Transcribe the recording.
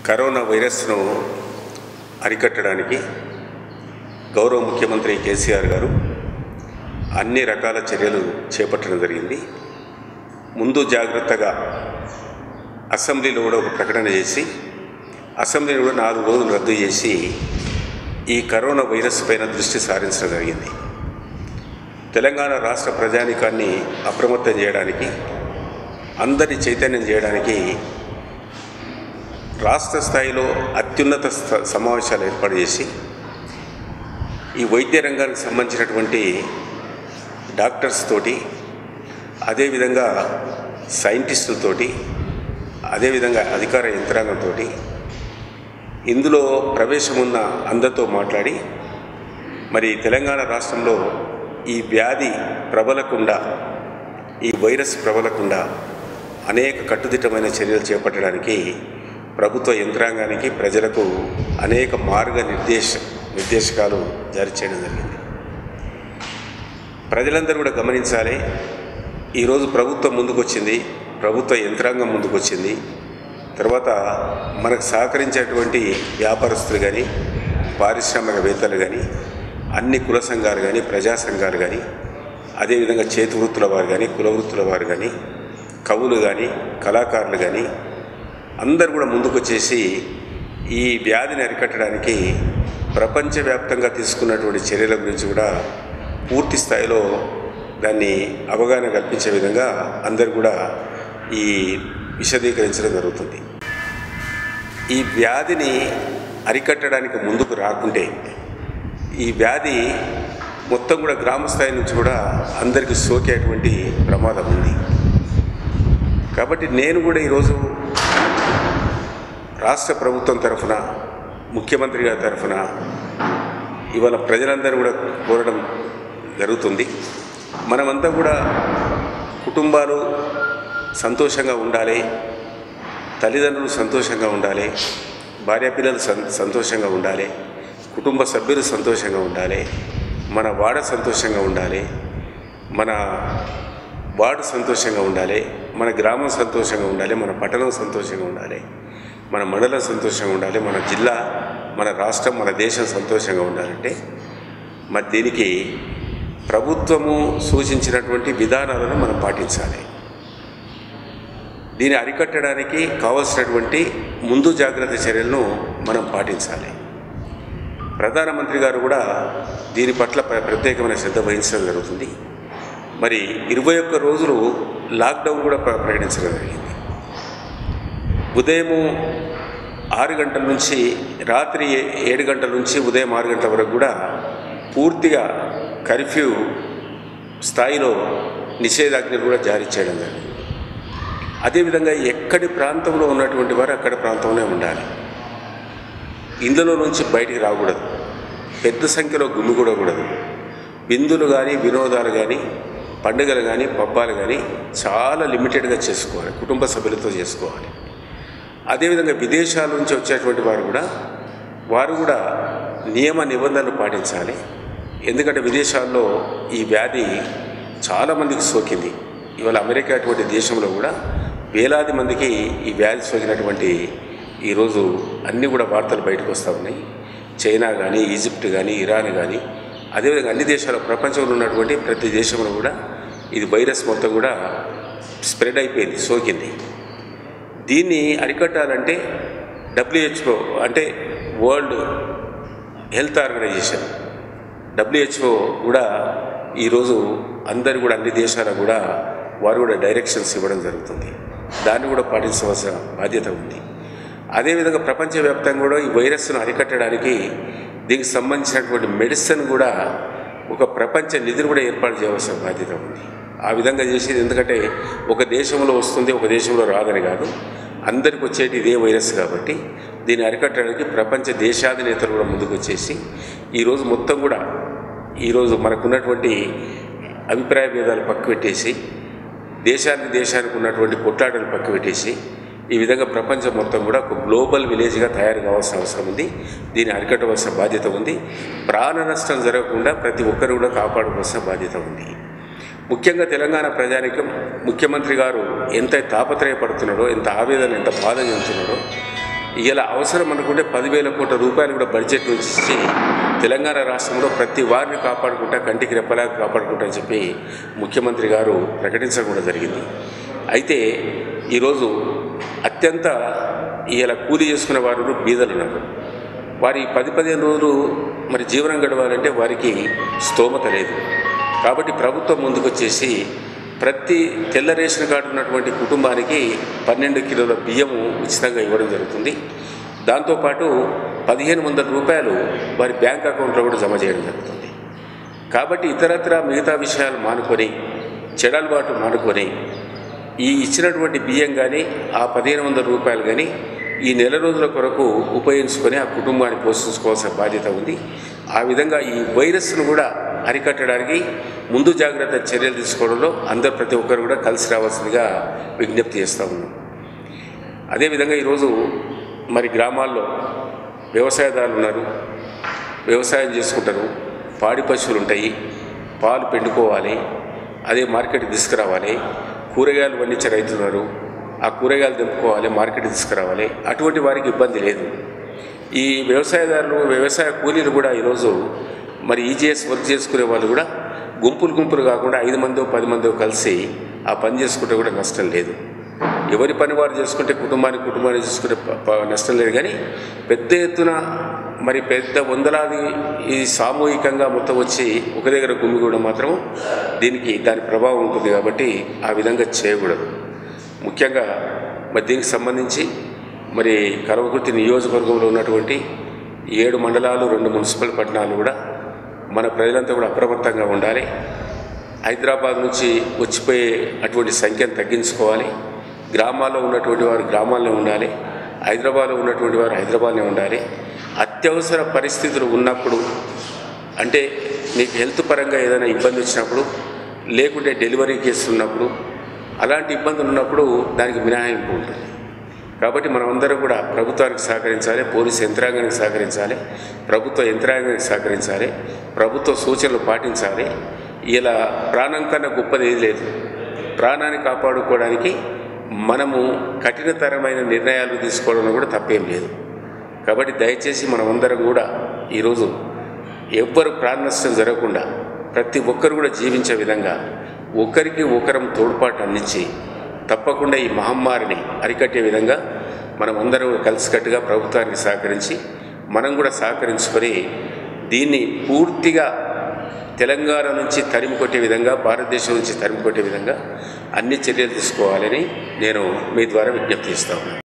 corona వైరస్ను అరికట్టడానికి గౌరవ ముఖ్యమంత్రి కేసీఆర్ గారు అన్ని రకాల చర్యలు చేపట్టడం జరిగింది ముందు జాగ్రత్తగా అసెంబ్లీలో కూడా ఒక ప్రకటన చేసి అసెంబ్లీని కూడా నాలుగు రోజులు రద్దు చేసి ఈ కరోనా వైరస్ పైన దృష్టి సారించడం జరిగింది తెలంగాణ రాష్ట్ర ప్రజానికాన్ని అప్రమత్తం చేయడానికి అందరి చైతన్యం చేయడానికి రాష్ట్ర స్థాయిలో అత్యున్నత స్థ- సమావేశాలు ఏర్పాటు చేసి ఈ వైద్య రంగానికి సంబంధించినటువంటి డాక్టర్స్ తోటి అదేవిధంగా సైంటిస్టులతోటి అదేవిధంగా అధికార యంత్రాంగంతో ఇందులో ప్రవేశమున్న అందరితో మాట్లాడి మరి తెలంగాణ రాష్ట్రంలో ఈ వ్యాధి ప్రబలకుండా ఈ వైరస్ ప్రబలకుండా అనేక కట్టుదిట్టమైన చర్యలు చేపట్టడానికి ప్రభుత్వ యంత్రాంగానికి ప్రజలకు అనేక మార్గ నిర్దేశ నిర్దేశకాలు జారీ చేయడం జరిగింది ప్రజలందరూ కూడా గమనించాలి ఈరోజు ప్రభుత్వం ముందుకొచ్చింది ప్రభుత్వ యంత్రాంగం ముందుకొచ్చింది తర్వాత మనకు సహకరించేటువంటి వ్యాపారస్తులు కానీ పారిశ్రామికవేత్తలు కానీ అన్ని కుల సంఘాలు కానీ ప్రజా సంఘాలు కానీ అదేవిధంగా చేతి వృత్తుల వారు కానీ కుల వృత్తుల వారు కానీ కవులు కానీ కళాకారులు కానీ అందరూ కూడా ముందుకొచ్చేసి ఈ వ్యాధిని అరికట్టడానికి ప్రపంచవ్యాప్తంగా తీసుకున్నటువంటి చర్యల గురించి కూడా పూర్తి స్థాయిలో దాన్ని అవగాహన కల్పించే విధంగా అందరు కూడా ఈ విశదీకరించడం జరుగుతుంది ఈ వ్యాధిని అరికట్టడానికి ముందుకు రాకుంటే ఈ వ్యాధి మొత్తం కూడా గ్రామ స్థాయి నుంచి కూడా అందరికీ సోకేటువంటి ప్రమాదం ఉంది కాబట్టి నేను కూడా ఈరోజు రాష్ట్ర ప్రభుత్వం తరఫున ముఖ్యమంత్రి గారి తరఫున ఇవాళ ప్రజలందరూ కూడా కోరడం జరుగుతుంది మనమంతా కూడా కుటుంబాలు సంతోషంగా ఉండాలి తల్లిదండ్రులు సంతోషంగా ఉండాలి భార్య పిల్లలు సం సంతోషంగా ఉండాలి కుటుంబ సభ్యులు సంతోషంగా ఉండాలి మన వాడ సంతోషంగా ఉండాలి మన వార్డు సంతోషంగా ఉండాలి మన గ్రామం సంతోషంగా ఉండాలి మన పట్టణం సంతోషంగా ఉండాలి మన మండలం సంతోషంగా ఉండాలి మన జిల్లా మన రాష్ట్రం మన దేశం సంతోషంగా ఉండాలంటే మరి దీనికి ప్రభుత్వము సూచించినటువంటి విధానాలను మనం పాటించాలి దీన్ని అరికట్టడానికి కావలసినటువంటి ముందు జాగ్రత్త చర్యలను మనం పాటించాలి ప్రధానమంత్రి గారు కూడా దీని పట్ల ప్ర- ప్రత్యేకమైన శ్రద్ధ వహించడం జరుగుతుంది మరి ఇరవై ఒక్క రోజులు లాక్డౌన్ కూడా ప్ర- ప్రకటించడం జరిగింది ఉదయము ఆరు గంటల నుంచి రాత్రి ఏ- ఏడు గంటల నుంచి ఉదయం ఆరు గంటల వరకు కూడా పూర్తిగా కర్ఫ్యూ స్థాయిలో నిషేధాజ్ఞలు కూడా జారీ చేయడం జరిగింది అదేవిధంగా ఎక్కడి ప్రాంతంలో ఉన్నటువంటి వారు అక్కడి ప్రాంతంలోనే ఉండాలి ఇందులో నుంచి బయటికి రాకూడదు పెద్ద సంఖ్యలో గుమిగూడకూడదు విందులు కానీ వినోదాలు కానీ పండుగలు కానీ పబ్బాలు కానీ చాలా లిమిటెడ్గా చేసుకోవాలి కుటుంబ సభ్యులతో చేసుకోవాలి అదేవిధంగా విదేశాల నుంచి వచ్చేటువంటి వారు కూడా వారు కూడా నియమ నిబంధనలు పాటించాలి ఎందుకంటే విదేశాల్లో ఈ వ్యాధి చాలామందికి సోకింది ఇవాళ అమెరికా అటువంటి దేశంలో కూడా వేలాది మందికి ఈ వ్యాధి సోకినటువంటి ఈరోజు అన్నీ కూడా వార్తలు బయటకు వస్తూ ఉన్నాయి చైనా కానీ ఈజిప్ట్ కానీ ఇరాన్ కానీ అదేవిధంగా అన్ని దేశాల ప్రపంచంలో ఉన్నటువంటి ప్రతి దేశంలో కూడా ఇది వైరస్ మొత్తం కూడా స్ప్రెడ్ అయిపోయింది సోకింది దీన్ని అరికట్టాలంటే డబ్ల్యూహెచ్ఓ అంటే వరల్డ్ హెల్త్ ఆర్గనైజేషన్ డబ్ల్యూహెచ్ఓ కూడా ఈరోజు అందరు కూడా అన్ని దేశాలకు కూడా వారు కూడా డైరెక్షన్స్ ఇవ్వడం జరుగుతుంది దాన్ని కూడా పాటించవలసిన బాధ్యత ఉంది అదేవిధంగా ప్రపంచవ్యాప్తంగా కూడా ఈ వైరస్ను అరికట్టడానికి దీనికి సంబంధించినటువంటి మెడిసిన్ కూడా ఒక ప్రపంచ నిధిని కూడా ఏర్పాటు చేయవలసిన బాధ్యత ఉంది ఆ విధంగా చేసేది ఎందుకంటే ఒక దేశంలో వస్తుంది ఒక దేశంలో రాదని కాదు అందరికి వచ్చేటి ఇదే వైరస్ కాబట్టి దీన్ని అరికట్టడానికి ప్రపంచ దేశాధినేతలు కూడా ముందుకు వచ్చేసి ఈరోజు మొత్తం కూడా ఈరోజు మనకున్నటువంటి అభిప్రాయ భేదాలు పక్క పెట్టేసి దేశానికి దేశానికి ఉన్నటువంటి కొట్లాటలు పక్క పెట్టేసి ఈ విధంగా ప్రపంచం మొత్తం కూడా ఒక గ్లోబల్ విలేజ్గా తయారు కావాల్సిన అవసరం ఉంది దీన్ని అరికట్టవలసిన బాధ్యత ఉంది ప్రాణ నష్టం జరగకుండా ప్రతి ఒక్కరు కూడా కాపాడుకోవాల్సిన బాధ్యత ఉంది ముఖ్యంగా తెలంగాణ ప్రజానికం ముఖ్యమంత్రి గారు ఎంత తాపత్రయపడుతున్నాడో ఎంత ఆవేదన ఎంత బాధ చెందుతున్నాడో ఇలా అవసరం అనుకుంటే పదివేల కోట్ల రూపాయలు కూడా బడ్జెట్ నుంచి ఇచ్చి తెలంగాణ రాష్ట్రంలో ప్రతి వారిని కాపాడుకుంటా కంటికి రెప్పలా కాపాడుకుంటా అని చెప్పి ముఖ్యమంత్రి గారు ప్రకటించడం కూడా జరిగింది అయితే ఈరోజు అత్యంత ఇలా కూలీ చేసుకునే వారు బీదలు ఉన్నారు వారి పది పదిహేను రోజులు మరి జీవనం గడవాలంటే వారికి స్తోమత లేదు కాబట్టి ప్రభుత్వం ముందుకొచ్చేసి ప్రతి తెల్ల రేషన్ కార్డు ఉన్నటువంటి కుటుంబానికి పన్నెండు కిలోల బియ్యము ఉచితంగా ఇవ్వడం జరుగుతుంది దాంతోపాటు పదిహేను వందల రూపాయలు వారి బ్యాంక్ అకౌంట్లో కూడా జమ చేయడం జరుగుతుంది కాబట్టి ఇతరత్ర మిగతా విషయాలు మానుకొని చెడలబాటు మానుకొని ఈ ఇచ్చినటువంటి బియ్యం కానీ ఆ పదిహేను వందల రూపాయలు కానీ ఈ నెల రోజుల కొరకు ఉపయోగించుకొని ఆ కుటుంబాన్ని పోషించుకోవాల్సిన బాధ్యత ఉంది ఆ విధంగా ఈ వైరస్ను కూడా అరికట్టడానికి ముందు జాగ్రత్త చర్యలు తీసుకోవడంలో అందరు ప్రతి ఒక్కరు కూడా కలిసి రావాల్సిందిగా విజ్ఞప్తి చేస్తూ ఉన్నాం అదేవిధంగా ఈరోజు మరి గ్రామాల్లో వ్యవసాయదారులు ఉన్నారు వ్యవసాయం చేసుకుంటారు పాడి పశువులు ఉంటాయి పాలు పిండుకోవాలి అదే మార్కెట్కి తీసుకురావాలి కూరగాయలు పండించే రైతులు ఉన్నారు ఆ కూరగాయలు తెంపుకోవాలి మార్కెట్కి తీసుకురావాలి అటువంటి వారికి ఇబ్బంది లేదు ఈ వ్యవసాయదారులు వ్యవసాయ కూలీలు కూడా ఈరోజు మరి ఈజీఎస్ వర్క్ చేసుకునే వాళ్ళు కూడా గుంపులు గుంపులు కాకుండా ఐదు మందో పది మందో కలిసి ఆ పని చేసుకుంటే కూడా నష్టం లేదు ఎవరి పని వారు చేసుకుంటే కుటుంబానికి కుటుంబాన్ని చేసుకుంటే ప- ప- నష్టం లేదు కానీ పెద్ద ఎత్తున మరి పెద్ద వందలాది ఈ సామూహికంగా మొత్తం వచ్చి ఒక దగ్గర గుమిగూడడం మాత్రం దీనికి దాని ప్రభావం ఉంటుంది కాబట్టి ఆ విధంగా చేయకూడదు ముఖ్యంగా మరి దీనికి సంబంధించి మరి కలవకుర్తి నియోజకవర్గంలో ఉన్నటువంటి ఏడు మండలాలు రెండు మున్సిపల్ పట్టణాలు కూడా మన ప్రజలంతా కూడా అప్రమత్తంగా ఉండాలి హైదరాబాద్ నుంచి వచ్చిపోయే అటువంటి సంఖ్యను తగ్గించుకోవాలి గ్రామాల్లో ఉన్నటువంటి వారు గ్రామాల్లో ఉండాలి హైదరాబాద్లో ఉన్నటువంటి వారు హైదరాబాద్లో ఉండాలి అత్యవసర పరిస్థితులు ఉన్నప్పుడు అంటే నీకు హెల్త్ పరంగా ఏదైనా ఇబ్బంది వచ్చినప్పుడు లేకుంటే డెలివరీ కేసులు ఉన్నప్పుడు అలాంటి ఇబ్బందులు ఉన్నప్పుడు దానికి మినహాయింపు ఉంటుంది కాబట్టి మనమందరం కూడా ప్రభుత్వానికి సహకరించాలి పోలీసు యంత్రాంగానికి సహకరించాలి ప్రభుత్వ యంత్రాంగానికి సహకరించాలి ప్రభుత్వ సూచనలు పాటించాలి ఇలా ప్రాణం కన్నా గొప్పది ఏది లేదు ప్రాణాన్ని కాపాడుకోవడానికి మనము కఠినతరమైన నిర్ణయాలు తీసుకోవడంలో కూడా తప్పేం లేదు కాబట్టి దయచేసి మనమందరం కూడా ఈరోజు ఎవ్వరు ప్రాణ నష్టం జరగకుండా ప్రతి ఒక్కరు కూడా జీవించే విధంగా ఒకరికి ఒకరం తోడ్పాటు అందించి తప్పకుండా ఈ మహమ్మారిని అరికట్టే విధంగా మనం అందరం కలిసికట్టుగా ప్రభుత్వానికి సహకరించి మనం కూడా సహకరించుకొని దీన్ని పూర్తిగా తెలంగాణ నుంచి తరిమి కొట్టే విధంగా భారతదేశం నుంచి తరిమి కొట్టే విధంగా అన్ని చర్యలు తీసుకోవాలని నేను మీ ద్వారా విజ్ఞప్తి చేస్తా ఉన్నాను